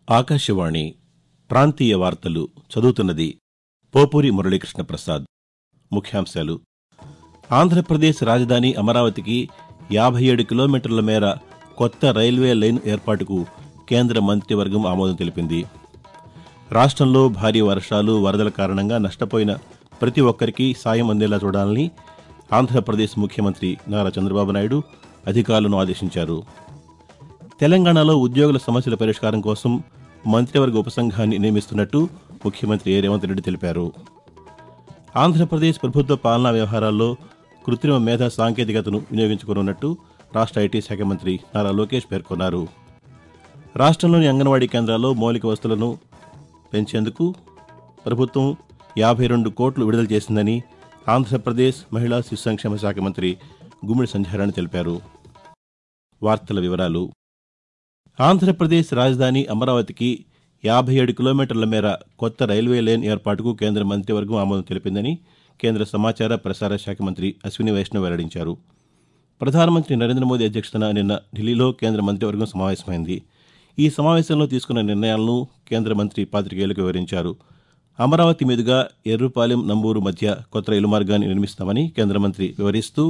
ఆకాశవాణి ప్రాంతీయ వార్తలు చదువుతున్నది పోపూరి మురళీకృష్ణ ప్రసాద్ ముఖ్యాంశాలు ఆంధ్రప్రదేశ్ రాజధాని అమరావతికి యాభై ఏడు కిలోమీటర్ల మేర కొత్త రైల్వే లైన్ ఏర్పాటుకు కేంద్ర మంత్రివర్గం ఆమోదం తెలిపింది రాష్ట్రంలో భారీ వర్షాలు వరదల కారణంగా నష్టపోయిన ప్రతి ఒక్కరికి సాయం అందేలా చూడాలని ఆంధ్రప్రదేశ్ ముఖ్యమంత్రి నారా చంద్రబాబు నాయుడు అధికారులను ఆదేశించారు తెలంగాణలో ఉద్యోగుల సమస్యల పరిష్కారం కోసం మంత్రివర్గ ఉపసంఘాన్ని నియమిస్తున్నట్టు ముఖ్యమంత్రి ఏ రేవంత్ రెడ్డి తెలిపారు ఆంధ్రప్రదేశ్ ప్రభుత్వ పాలనా వ్యవహారాల్లో కృత్రిమ మేధా సాంకేతికతను వినియోగించుకోనున్నట్టు రాష్ట్ర ఐటీ శాఖ మంత్రి నారా లోకేష్ పేర్కొన్నారు రాష్ట్రంలోని అంగన్వాడీ కేంద్రాల్లో మౌలిక వస్తువులను పెంచేందుకు ప్రభుత్వం యాభై రెండు కోట్లు విడుదల చేసిందని ఆంధ్రప్రదేశ్ మహిళా శిశు సంక్షేమ శాఖ మంత్రి గుమ్మిడి సంధ్యారాణి తెలిపారు వార్తల వివరాలు ఆంధ్రప్రదేశ్ రాజధాని అమరావతికి యాభై ఏడు కిలోమీటర్ల మేర కొత్త రైల్వే లైన్ ఏర్పాటుకు కేంద్ర మంత్రివర్గం ఆమోదం తెలిపిందని కేంద్ర సమాచార ప్రసార శాఖ మంత్రి అశ్విని వైష్ణవ్ వెల్లడించారు ప్రధానమంత్రి నరేంద్ర మోదీ అధ్యక్షతన నిన్న ఢిల్లీలో కేంద్ర మంత్రివర్గం సమావేశమైంది ఈ సమావేశంలో తీసుకున్న నిర్ణయాలను కేంద్ర మంత్రి పాతికేయులకు వివరించారు అమరావతి మీదుగా ఎర్రుపాలెం నంబూరు మధ్య కొత్త రైలు మార్గాన్ని నిర్మిస్తామని కేంద్ర మంత్రి వివరిస్తూ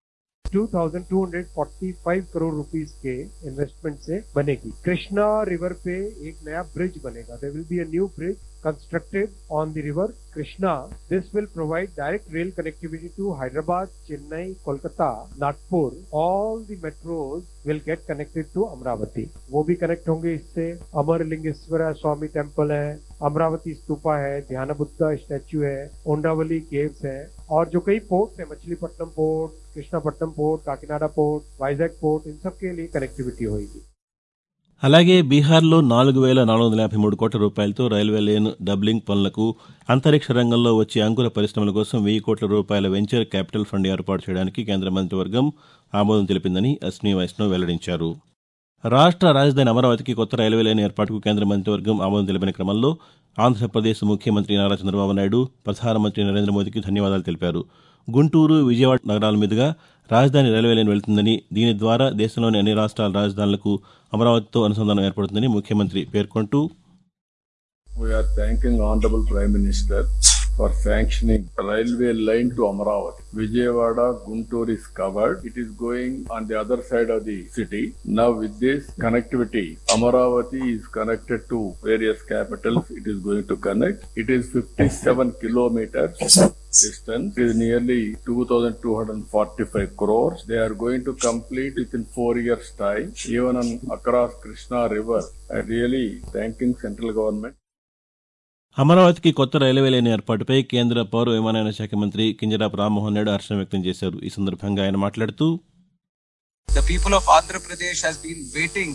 2245 करोड़ रुपीस के इन्वेस्टमेंट से बनेगी कृष्णा रिवर पे एक नया ब्रिज बनेगा there will be a new bridge constructed on the river Krishna. This will provide direct rail connectivity to Hyderabad, Chennai, Kolkata, Nagpur. All the metros will get connected to Amravati. वो भी connect होंगे इससे अमर लिंगेश्वरा स्वामी temple है अमरावती स्तूपा है ध्यान Buddha statue है ओंडावली caves है और जो कई पोर्ट है मछलीपट्टनम पोर्ट कृष्णापट्टनम पोर्ट काकीनाडा पोर्ट वाइजैक पोर्ट इन सब के लिए कनेक्टिविटी होगी అలాగే బీహార్లో నాలుగు వేల నాలుగు వందల యాభై మూడు కోట్ల రూపాయలతో రైల్వే లైన్ డబ్లింగ్ పనులకు అంతరిక్ష రంగంలో వచ్చే అంకుర పరిశ్రమల కోసం వెయ్యి కోట్ల రూపాయల వెంచర్ క్యాపిటల్ ఫండ్ ఏర్పాటు చేయడానికి కేంద్ర మంత్రివర్గం ఆమోదం తెలిపిందని అశ్విని వైష్ణవ్ వెల్లడించారు రాష్ట్ర రాజధాని అమరావతికి కొత్త రైల్వే లైన్ ఏర్పాటుకు కేంద్ర మంత్రివర్గం ఆమోదం తెలిపిన క్రమంలో ఆంధ్రప్రదేశ్ ముఖ్యమంత్రి నారా చంద్రబాబు నాయుడు ప్రధానమంత్రి నరేంద్ర మోదీకి ధన్యవాదాలు తెలిపారు గుంటూరు విజయవాడ నగరాల మీదుగా రాజధాని రైల్వే లైన్ వెళుతుందని దీని ద్వారా దేశంలోని అన్ని రాష్ట్రాల రాజధానులకు అమరావతితో అనుసంధానం ఏర్పడుతుందని ముఖ్యమంత్రి పేర్కొంటూ We are thanking Honorable Prime Minister for sanctioning railway line to Amravati. Vijayawada Guntur is covered. It is going on the other side of the city. Now with this connectivity, Amaravati is connected to various capitals. It is going to connect. It is 57 kilometers distance. It is nearly 2,245 crores. They are going to complete within four years time. Even on across Krishna River. I really thanking central government. అమరావతికి కొత్త railway line ఏర్పాటుపై కేంద్ర పౌర విమానయాన శాఖ మంత్రి కింజరాపు రామ్మోహన్ నాయుడు హర్షం వ్యక్తం చేశారు ఈ సందర్భంగా ఆయన మాట్లాడుతూ The people of Andhra Pradesh has been waiting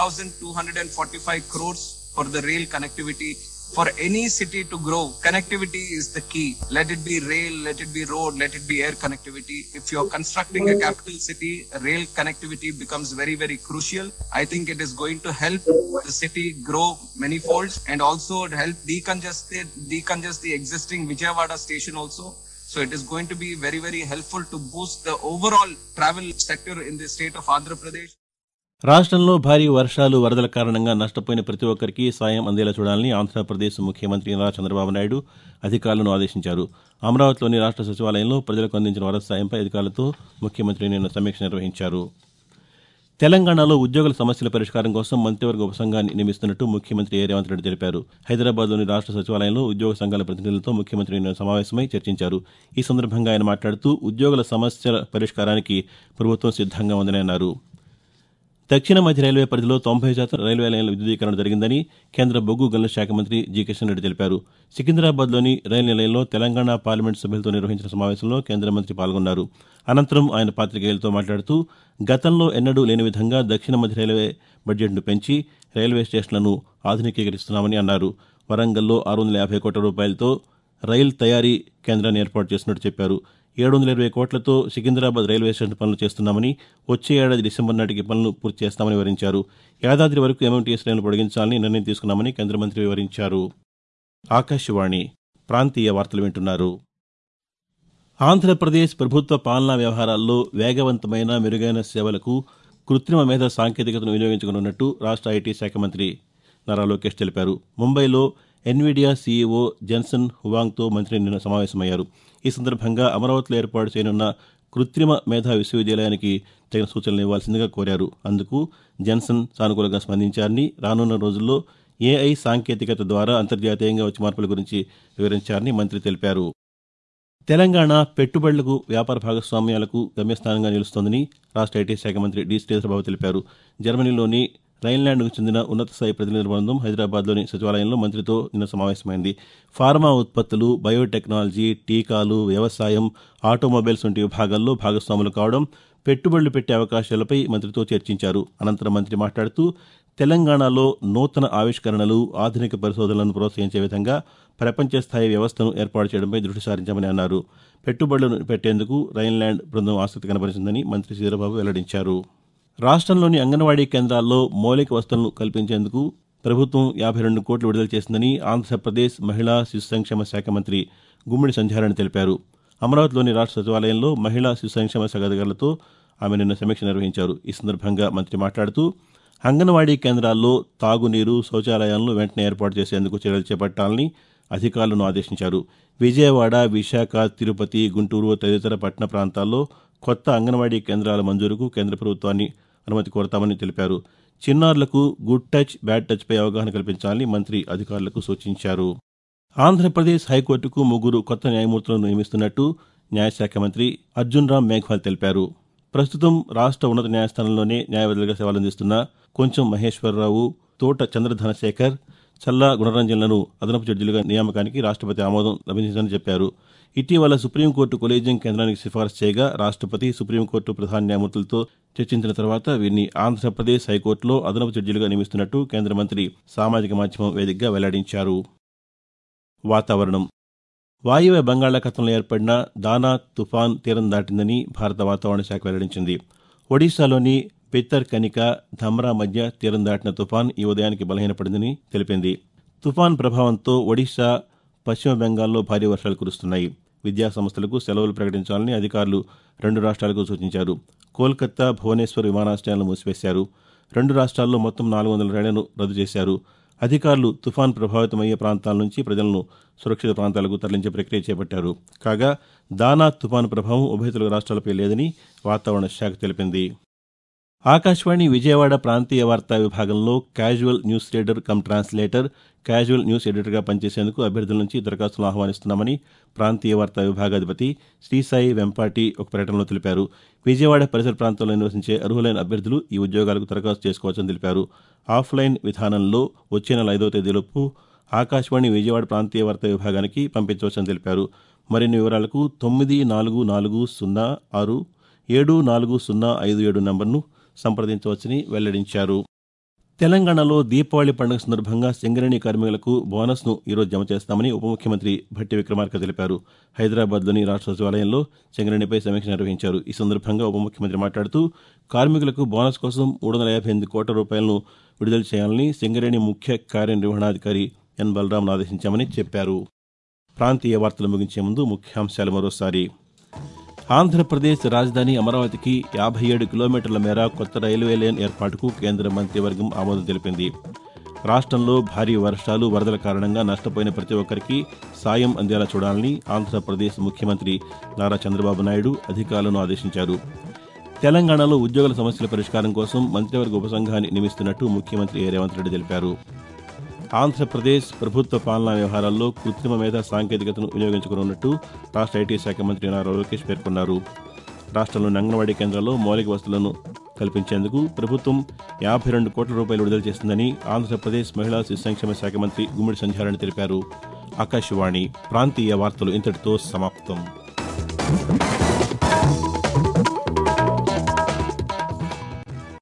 2,245 crores for the rail connectivity. For any city to grow, connectivity is the key. Let it be rail, let it be road, let it be air connectivity. If you're constructing a capital city, rail connectivity becomes very, very crucial. I think it is going to help the city grow many folds and also help decongest, it, decongest the existing Vijayawada station also. So it is going to be very, very helpful to boost the overall travel sector in the state of Andhra Pradesh. రాష్ట్రంలో భారీ వర్షాలు వరదల కారణంగా నష్టపోయిన ప్రతి ఒక్కరికి సాయం అందేలా చూడాలని ఆంధ్రప్రదేశ్ ముఖ్యమంత్రి నారా చంద్రబాబు నాయుడు అధికారులను ఆదేశించారు అమరావతిలోని రాష్ట్ర సచివాలయంలో ప్రజలకు అందించిన వరద సాయంపై అధికారులతో ముఖ్యమంత్రి నిన్న సమీక్ష నిర్వహించారు తెలంగాణలో ఉద్యోగుల సమస్యల పరిష్కారం కోసం మంత్రివర్గ ఉపసంఘాన్ని నియమిస్తున్నట్టు ముఖ్యమంత్రి ఏ రేవంత్ రెడ్డి తెలిపారు హైదరాబాద్లోని రాష్ట్ర సచివాలయంలో ఉద్యోగ సంఘాల ప్రతినిధులతో ముఖ్యమంత్రి నిన్న సమావేశమై చర్చించారు ఈ సందర్భంగా ఆయన మాట్లాడుతూ ఉద్యోగుల సమస్యల పరిష్కారానికి ప్రభుత్వం సిద్ధంగా ఉందని అన్నారు దక్షిణ మధ్య రైల్వే పరిధిలో తొంభై శాతం రైల్వే లైన్ల విద్యుదీకరణ జరిగిందని కేంద్ర బొగ్గు గనుల శాఖ మంత్రి జి కిషన్ రెడ్డి తెలిపారు సికింద్రాబాద్లోని రైలు నిలయంలో తెలంగాణ పార్లమెంటు సభ్యులతో నిర్వహించిన సమావేశంలో కేంద్ర మంత్రి పాల్గొన్నారు అనంతరం ఆయన పాతికేయులతో మాట్లాడుతూ గతంలో ఎన్నడూ లేని విధంగా దక్షిణ మధ్య రైల్వే బడ్జెట్ను పెంచి రైల్వే స్టేషన్లను ఆధునికీకరిస్తున్నామని అన్నారు వరంగల్లో ఆరు వందల యాభై కోట్ల రూపాయలతో రైలు తయారీ కేంద్రాన్ని ఏర్పాటు చేసినట్టు చెప్పారు ఏడు వందల ఇరవై కోట్లతో సికింద్రాబాద్ రైల్వే స్టేషన్ పనులు చేస్తున్నామని వచ్చే ఏడాది డిసెంబర్ నాటికి పనులు పూర్తి చేస్తామని వివరించారు యాదాద్రి వరకు ఎంఎంటీఎస్ లైన్లు పొడిగించాలని నిర్ణయం తీసుకున్నామని కేంద్ర మంత్రి వివరించారు ఆకాశవాణి ప్రాంతీయ వార్తలు వింటున్నారు ఆంధ్రప్రదేశ్ ప్రభుత్వ పాలనా వ్యవహారాల్లో వేగవంతమైన మెరుగైన సేవలకు కృత్రిమ మేధ సాంకేతికతను వినియోగించుకున్నట్టు రాష్ట్ర ఐటీ శాఖ మంత్రి నారా లోకేష్ తెలిపారు ముంబైలో ఎన్విడియా సీఈఓ జెన్సన్ హువాంగ్తో మంత్రి నిన్న సమావేశమయ్యారు ఈ సందర్భంగా అమరావతిలో ఏర్పాటు చేయనున్న కృత్రిమ మేధా విశ్వవిద్యాలయానికి తగిన సూచనలు ఇవ్వాల్సిందిగా కోరారు అందుకు జెన్సన్ సానుకూలంగా స్పందించారని రానున్న రోజుల్లో ఏఐ సాంకేతికత ద్వారా అంతర్జాతీయంగా వచ్చే మార్పుల గురించి వివరించారని మంత్రి తెలిపారు తెలంగాణ పెట్టుబడులకు వ్యాపార భాగస్వామ్యాలకు గమ్యస్థానంగా నిలుస్తోందని రాష్ట్ర ఐటీ శాఖ మంత్రి డి శ్రీధరబాబు తెలిపారు జర్మనీలోని రైన్లాండ్కు చెందిన ఉన్నత స్థాయి ప్రతినిధుల బృందం హైదరాబాద్లోని సచివాలయంలో మంత్రితో నిన్న సమావేశమైంది ఫార్మా ఉత్పత్తులు బయోటెక్నాలజీ టీకాలు వ్యవసాయం ఆటోమొబైల్స్ వంటి విభాగాల్లో భాగస్వాములు కావడం పెట్టుబడులు పెట్టే అవకాశాలపై మంత్రితో చర్చించారు అనంతరం మంత్రి మాట్లాడుతూ తెలంగాణలో నూతన ఆవిష్కరణలు ఆధునిక పరిశోధనలను ప్రోత్సహించే విధంగా ప్రపంచ స్థాయి వ్యవస్థను ఏర్పాటు చేయడంపై దృష్టి సారించామని అన్నారు పెట్టుబడులను పెట్టేందుకు రైన్లాండ్ బృందం ఆసక్తి కనబరిచిందని మంత్రి శ్రీధరబాబు వెల్లడించారు రాష్ట్రంలోని అంగన్వాడీ కేంద్రాల్లో మౌలిక వసతులను కల్పించేందుకు ప్రభుత్వం యాభై రెండు కోట్లు విడుదల చేసిందని ఆంధ్రప్రదేశ్ మహిళా శిశు సంక్షేమ శాఖ మంత్రి గుమ్మిడి సంధ్యారాణి తెలిపారు అమరావతిలోని రాష్ట్ర సచివాలయంలో మహిళా శిశు సంక్షేమ శాఖ అధికారులతో ఆమె నిన్న సమీక్ష నిర్వహించారు ఈ సందర్భంగా మంత్రి మాట్లాడుతూ అంగన్వాడీ కేంద్రాల్లో తాగునీరు శౌచాలయాలను వెంటనే ఏర్పాటు చేసేందుకు చర్యలు చేపట్టాలని అధికారులను ఆదేశించారు విజయవాడ విశాఖ తిరుపతి గుంటూరు తదితర పట్టణ ప్రాంతాల్లో కొత్త అంగన్వాడీ కేంద్రాల మంజూరుకు కేంద్ర ప్రభుత్వాన్ని అనుమతి కోరతామని తెలిపారు చిన్నారులకు గుడ్ టచ్ బ్యాడ్ టచ్పై అవగాహన కల్పించాలని మంత్రి అధికారులకు సూచించారు ఆంధ్రప్రదేశ్ హైకోర్టుకు ముగ్గురు కొత్త న్యాయమూర్తులను నియమిస్తున్నట్టు న్యాయశాఖ మంత్రి అర్జున్ రామ్ మేఘ్వాల్ తెలిపారు ప్రస్తుతం రాష్ట్ర ఉన్నత న్యాయస్థానంలోనే న్యాయవాదులుగా సేవలందిస్తున్న కొంచెం మహేశ్వరరావు తోట చంద్రధనశేఖర్ చల్లా గుణరంజన్లను అదనపు జడ్జిలుగా నియామకానికి రాష్ట్రపతి ఆమోదం లభించిందని చెప్పారు ఇటీవల సుప్రీంకోర్టు కొలీజియం కేంద్రానికి సిఫారసు చేయగా రాష్ట్రపతి సుప్రీంకోర్టు ప్రధాన న్యాయమూర్తులతో చర్చించిన తర్వాత వీరిని ఆంధ్రప్రదేశ్ హైకోర్టులో అదనపు జడ్జిలుగా నియమిస్తున్నట్టు కేంద్ర మంత్రి సామాజిక మాధ్యమం వేదికగా వెల్లడించారు వాతావరణం వాయువ్య బంగాళాఖాతంలో ఏర్పడిన దానా తుఫాన్ తీరం దాటిందని భారత వాతావరణ శాఖ వెల్లడించింది ఒడిశాలోని పిత్తర్ కనిక ధమ్రా మధ్య తీరం దాటిన తుఫాన్ ఈ ఉదయానికి బలహీనపడిందని తెలిపింది తుఫాన్ ప్రభావంతో ఒడిశా పశ్చిమ బెంగాల్లో భారీ వర్షాలు కురుస్తున్నాయి విద్యా సంస్థలకు సెలవులు ప్రకటించాలని అధికారులు రెండు రాష్ట్రాలకు సూచించారు కోల్కతా భువనేశ్వర్ విమానాశ్రయాలను మూసివేశారు రెండు రాష్ట్రాల్లో మొత్తం నాలుగు వందల రైళ్లను రద్దు చేశారు అధికారులు తుఫాన్ ప్రభావితమయ్యే ప్రాంతాల నుంచి ప్రజలను సురక్షిత ప్రాంతాలకు తరలించే ప్రక్రియ చేపట్టారు కాగా దానా తుఫాను ప్రభావం ఉభయ తెలుగు రాష్ట్రాలపై లేదని వాతావరణ శాఖ తెలిపింది ఆకాశవాణి విజయవాడ ప్రాంతీయ వార్తా విభాగంలో casual news reader cum translator casual news ఎడిటర్గా పనిచేసేందుకు అభ్యర్థుల నుంచి దరఖాస్తులను ఆహ్వానిస్తున్నామని ప్రాంతీయ వార్తా విభాగాధిపతి శ్రీసాయి వెంపాటి ఒక ప్రకటనలో తెలిపారు విజయవాడ పరిసర ప్రాంతాల్లో నివసించే అర్హులైన అభ్యర్థులు ఈ ఉద్యోగాలకు దరఖాస్తు చేసుకోవచ్చని తెలిపారు ఆఫ్లైన్ విధానంలో వచ్చే నెల ఐదో తేదీలోపు ఆకాశవాణి విజయవాడ ప్రాంతీయ వార్తా విభాగానికి పంపించవచ్చని తెలిపారు మరిన్ని వివరాలకు తొమ్మిది నాలుగు నాలుగు సున్నా ఆరు ఏడు నాలుగు సున్నా ఐదు ఏడు నంబర్ను సంప్రదించవచ్చని వెల్లడించారు తెలంగాణలో దీపావళి పండుగ సందర్భంగా సింగరేణి కార్మికులకు బోనస్ను ఈరోజు జమ చేస్తామని ఉప ముఖ్యమంత్రి భట్టి విక్రమార్క తెలిపారు హైదరాబాద్లోని రాష్ట్ర సచివాలయంలో సింగరేణిపై సమీక్ష నిర్వహించారు ఈ సందర్భంగా ఉప ముఖ్యమంత్రి మాట్లాడుతూ కార్మికులకు బోనస్ కోసం మూడు వందల యాభై ఎనిమిది కోట్ల రూపాయలను విడుదల చేయాలని సింగరేణి ముఖ్య కార్యనిర్వహణాధికారి ఎన్ బలరాంను ఆదేశించామని చెప్పారు ప్రాంతీయ వార్తలు ముగించే ముందు ముఖ్యాంశాలు మరోసారి ఆంధ్రప్రదేశ్ రాజధాని అమరావతికి యాభై ఏడు కిలోమీటర్ల మేర కొత్త రైల్వే లేన్ ఏర్పాటుకు కేంద్ర మంత్రివర్గం ఆమోదం తెలిపింది రాష్ట్రంలో భారీ వర్షాలు వరదల కారణంగా నష్టపోయిన ప్రతి ఒక్కరికి సాయం అందేలా చూడాలని ఆంధ్రప్రదేశ్ ముఖ్యమంత్రి నారా చంద్రబాబు నాయుడు అధికారులను ఆదేశించారు తెలంగాణలో ఉద్యోగుల సమస్యల పరిష్కారం కోసం మంత్రివర్గ ఉపసంఘాన్ని నియమిస్తున్నట్టు ముఖ్యమంత్రి ఏ రేవంత్ రెడ్డి తెలిపారు ఆంధ్రప్రదేశ్ ప్రభుత్వ పాలనా వ్యవహారాల్లో కృత్రిమ మేధా సాంకేతికతను వినియోగించుకున్నట్టు రాష్ట్ర ఐటీ శాఖ మంత్రి నారా లోకేష్ పేర్కొన్నారు రాష్ట్రంలోని అంగన్వాడీ కేంద్రాల్లో మౌలిక వసతులను కల్పించేందుకు ప్రభుత్వం యాభై రెండు కోట్ల రూపాయలు విడుదల చేసిందని ఆంధ్రప్రదేశ్ మహిళా శిశు సంక్షేమ శాఖ మంత్రి గుమ్మిడి సంధ్యారాణి తెలిపారు ఆకాశవాణి ప్రాంతీయ వార్తలు ఇంతటితో సమాప్తం